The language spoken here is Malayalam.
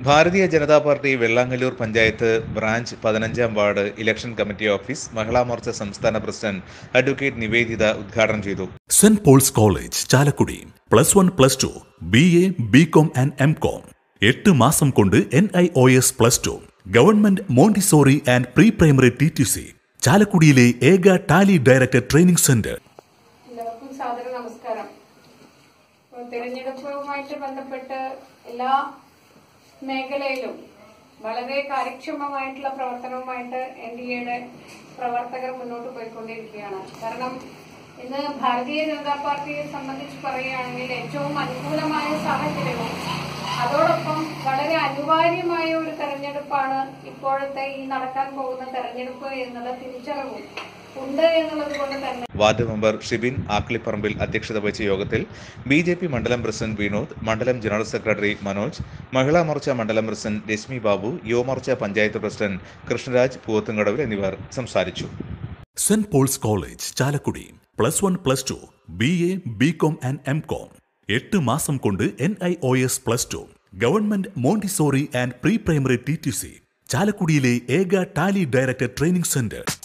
ഭാരതീയ ജനതാ പാർട്ടി വെള്ളാങ്ങല്ലൂർ പഞ്ചായത്ത് ബ്രാഞ്ച് പതിനഞ്ചാം ward election committee office Mahila Morcha സംസ്ഥാന പ്രസിഡന്റ് അഡ്വക്കേറ്റ് നിവേദിത ഉദ്ഘാടനം ചെയ്തു saint Paul's college Chalakudy plus one plus two B A B com and M com എട്ട് മാസം കൊണ്ട് N I O S plus two government Montessori and pre primary T T C ചാലക്കുടിയിലെ ഏക ടാലി ഡയറക്ടർ ട്രെയിനിംഗ് സെന്റർ എല്ലാവർക്കും സാദര നമസ്കാരം അപ്പോൾ തിരഞ്ഞെടുപ്പുമായിട്ട് ബന്ധപ്പെട്ട് എല്ലാ മേഖലയിലും വളരെ കാര്യക്ഷമമായിട്ടുള്ള പ്രവർത്തനവുമായിട്ട് എൻ ഡി എയുടെ പ്രവർത്തകർ മുന്നോട്ട് പോയിക്കൊണ്ടിരിക്കുകയാണ് കാരണം ഇന്ന് ഭാരതീയ ജനതാ പാർട്ടിയെ സംബന്ധിച്ച് പറയുകയാണെങ്കിൽ ഏറ്റവും അനുകൂലമായ സാഹചര്യവും അതോടൊപ്പം വളരെ അനിവാര്യമായ ഒരു തെരഞ്ഞെടുപ്പാണ് ഇപ്പോഴത്തെ ഈ നടക്കാൻ പോകുന്ന തെരഞ്ഞെടുപ്പ് എന്നുള്ള തിരിച്ചറിവും ഉണ്ട് എന്നുള്ളത് കൊണ്ട് തന്നെ വാർഡ് മെമ്പർ ഷിബിൻ ആക്ലിപ്പറമ്പിൽ അധ്യക്ഷത വഹിച്ച യോഗത്തിൽ ബി ജെ പി മണ്ഡലം പ്രസിഡന്റ് വിനോദ് മണ്ഡലം ജനറൽ സെക്രട്ടറി മനോജ് മഹിളാ മോർച്ച മണ്ഡലം പ്രസിഡന്റ് രശ്മി ബാബു യുവമോർച്ച പഞ്ചായത്ത് പ്രസിഡന്റ് കൃഷ്ണരാജ് പൂവത്തുംകടവിൽ എന്നിവർ സംസാരിച്ചു saint Paul's college Chalakudy plus one plus two B A B com and M com എട്ട് മാസം കൊണ്ട് N I O S plus two government Montessori and pre primary T T C ചാലക്കുടിയിലെ ഏക ടാലി ഡയറക്ടർ ട്രെയിനിംഗ് സെന്റർ